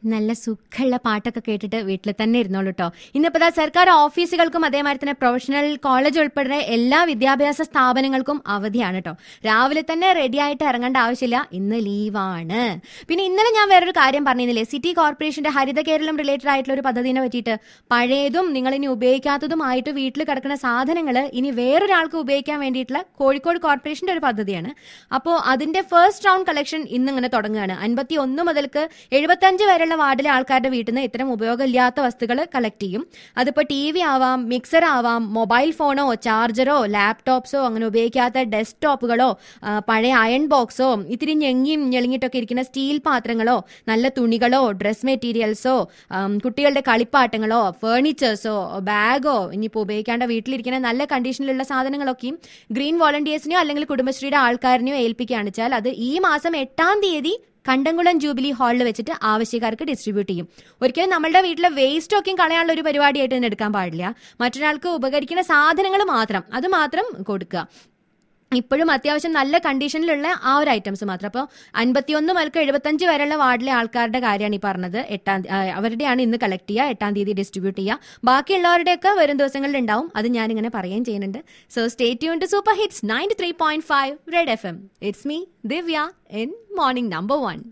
നല്ല സുഖമുള്ള പാട്ടൊക്കെ കേട്ടിട്ട് വീട്ടിൽ തന്നെ ഇരുന്നോളൂ കേട്ടോ ഇന്നിപ്പോ ദാ സർക്കാർ ഓഫീസുകൾക്കും അതേമാതിരി തന്നെ പ്രൊഫഷണൽ കോളേജ് ഉൾപ്പെടെ എല്ലാ വിദ്യാഭ്യാസ സ്ഥാപനങ്ങൾക്കും അവധിയാണ് കേട്ടോ രാവിലെ തന്നെ റെഡി ആയിട്ട് ഇറങ്ങേണ്ട ആവശ്യമില്ല ഇന്ന് ലീവാണ് പിന്നെ ഇന്നലെ ഞാൻ വേറൊരു കാര്യം പറഞ്ഞിരുന്നില്ലേ സിറ്റി കോർപ്പറേഷന്റെ ഹരിത കേരളം റിലേറ്റഡ് ആയിട്ടുള്ള ഒരു പദ്ധതിനെ പറ്റിയിട്ട് പഴയതും നിങ്ങൾ ഇനി ഉപയോഗിക്കാത്തതുമായിട്ട് വീട്ടിൽ കിടക്കുന്ന സാധനങ്ങൾ ഇനി വേറൊരാൾക്ക് ഉപയോഗിക്കാൻ വേണ്ടിയിട്ടുള്ള കോഴിക്കോട് കോർപ്പറേഷന്റെ ഒരു പദ്ധതിയാണ് അപ്പോൾ അതിന്റെ ഫസ്റ്റ് റൗണ്ട് കളക്ഷൻ ഇന്ന് ഇങ്ങനെ തുടങ്ങുകയാണ് അൻപത്തി ഒന്ന് മുതൽക്ക് എഴുപത്തഞ്ച് വരെയുള്ള വാർഡിലെ ആൾക്കാരുടെ വീട്ടിൽ നിന്ന് ഇത്തരം ഉപയോഗമില്ലാത്ത വസ്തുക്കൾ കളക്ട് ചെയ്യും അതിപ്പോൾ ടി വി ആവാം മിക്സർ ആവാം മൊബൈൽ ഫോണോ ചാർജറോ ലാപ്ടോപ്സോ അങ്ങനെ ഉപയോഗിക്കാത്ത ഡെസ്ക്ടോപ്പുകളോ ആ, പഴയ അയൺ ബോക്സോ ഇത്തിരി ഞെങ്ങിയും ഞെളിങ്ങിട്ടൊക്കെ ഇരിക്കുന്ന സ്റ്റീൽ പാത്രങ്ങളോ നല്ല തുണികളോ ഡ്രസ് മെറ്റീരിയൽസോ ആം, കുട്ടികളുടെ കളിപ്പാട്ടങ്ങളോ ഫേർണിച്ചേഴ്സോ ബാഗോ ഇനിയിപ്പോൾ ഉപയോഗിക്കാണ്ട് വീട്ടിലിരിക്കുന്ന നല്ല കണ്ടീഷനിലുള്ള സാധനങ്ങളൊക്കെയും ഗ്രീൻ വോളണ്ടിയേഴ്സിനെയോ അല്ലെങ്കിൽ കുടുംബശ്രീയുടെ ആൾക്കാരിനെയോ ഏൽപ്പിക്കുകയാണ് വെച്ചാൽ അത് ഈ മാസം എട്ടാം തീയതി കണ്ടംകുളം ജൂബിലി ഹാളിൽ വെച്ചിട്ട് ആവശ്യക്കാർക്ക് ഡിസ്ട്രിബ്യൂട്ട് ചെയ്യും ഒരിക്കലും നമ്മളുടെ വീട്ടിലെ വേസ്റ്റ് ഒക്കെ കളയാനുള്ള ഒരു പരിപാടിയായിട്ട് തന്നെ എടുക്കാൻ പാടില്ല മറ്റൊരാൾക്ക് ഉപകരിക്കുന്ന സാധനങ്ങൾ മാത്രം അത് മാത്രം കൊടുക്കുക ഇപ്പോഴും അത്യാവശ്യം നല്ല കണ്ടീഷനിലുള്ള ആ ഒരു ഐറ്റംസ് മാത്രം അപ്പോൾ അൻപത്തിയൊന്ന് മുതൽക്ക് എഴുപത്തഞ്ച് വരെയുള്ള വാർഡിലെ ആൾക്കാരുടെ കാര്യമാണ് ഈ പറഞ്ഞത് എട്ടാം തീ- ആ, അവരുടെയാണ് ഇന്ന് കളക്ട് ചെയ്യുക എട്ടാം തീയതി ഡിസ്ട്രിബ്യൂട്ട് ചെയ്യുക ബാക്കിയുള്ളവരുടെയൊക്കെ വരും ദിവസങ്ങളിൽ ഉണ്ടാവും അത് ഞാനിങ്ങനെ പറയുകയും ചെയ്യുന്നുണ്ട് so stay tune to super hits ninety three point five red F M it's me Divya in morning number one